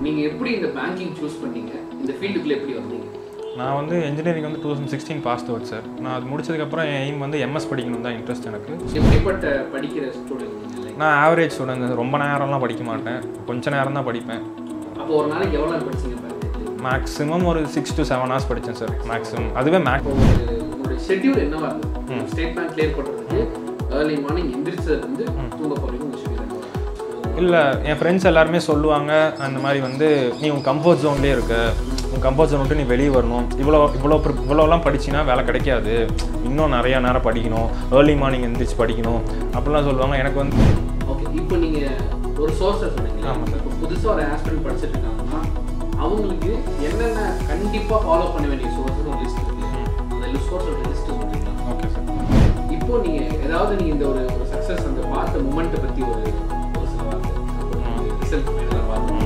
நீங்க எப்படி இந்த பேங்கிங் சூஸ் பண்ணீங்க இந்த ஃபீல்டுக்குள்ள எப்படி வந்தீங்க நான் வந்து இன்ஜினியரிங் வந்து two thousand sixteen pass out sir நான் அது முடிச்சதுக்கப்புறம் என் எய்ம் வந்து எம்எஸ் படிக்கணும் தான் இன்ட்ரெஸ்ட் எனக்கு எப்படிப்பட்ட படிக்கிற ஸ்டூடெண்ட் நீங்க நான் ஆவரேஜ் ஸ்டூடெண்ட் ரொம்ப நேரம்லாம் படிக்க மாட்டேன் கொஞ்ச நேரம் தான் படிப்பேன் அப்போ ஒரு நாளைக்கு எவ்வளோ நேரம் படிச்சீங்க பாருங்க மேக்ஸிமம் ஒரு சிக்ஸ் டு செவன் ஹவர்ஸ் படித்தேன் சார் மேக்ஸிமம் அதுவே மேக் இப்போ உங்களுக்கு உங்களுடைய ஷெட்யூல் என்னவா இருந்தது ஸ்டேட் பேங்க் கிளியர் பண்ணுறதுக்கு ஏர்லி மார்னிங் எந்திரிச்சதுலேருந்து தூங்க போகிறீங்க உங்கள் ஷெட்யூல் என்னவா இருந்தது? இல்லை என் ஃப்ரெண்ட்ஸ் எல்லாருமே சொல்லுவாங்க அந்த மாதிரி வந்து நீ உன் கம்ஃபர்ட் ஜோன்லேயே இருக்க உன் கம்ஃபர்ட் ஜோன் விட்டு நீ வெளியே வரணும் இவ்வளோ இவ்வளோ ப்ரி- இவ்வளோலாம் படிச்சினா வேலை கிடைக்காது இன்னும் நிறையா நேரம் படிக்கணும் ஏர்லி மார்னிங் எந்திரிச்சு படிக்கணும் அப்படிலாம் சொல்லுவாங்க எனக்கு வந்து ஓகே இப்போ நீங்கள் ஒரு சோர்ஸை சொன்னீங்க இப்போ புதுசாக ஒரு ஆஸ்பிரண்ட் படிச்சுட்டு இருக்காங்கன்னா அவங்களுக்கு என்னென்ன கண்டிப்பாக ஃபாலோ பண்ண வேண்டிய சோர்ஸ் ஒரு லிஸ்ட் இருக்கு அந்த சோர்ஸோட லிஸ்ட் சொல்றீங்களா ஓகே சார் இப்போ நீங்கள் ஏதாவது நீங்கள் இந்த ஒரு ஒரு சக்ஸஸ் அந்த பார்த்த மூமெண்ட்டை பற்றி ஒரு ஒரு சில வார்த்தை ரிசல்ட் ஃபைனலாக பார்த்து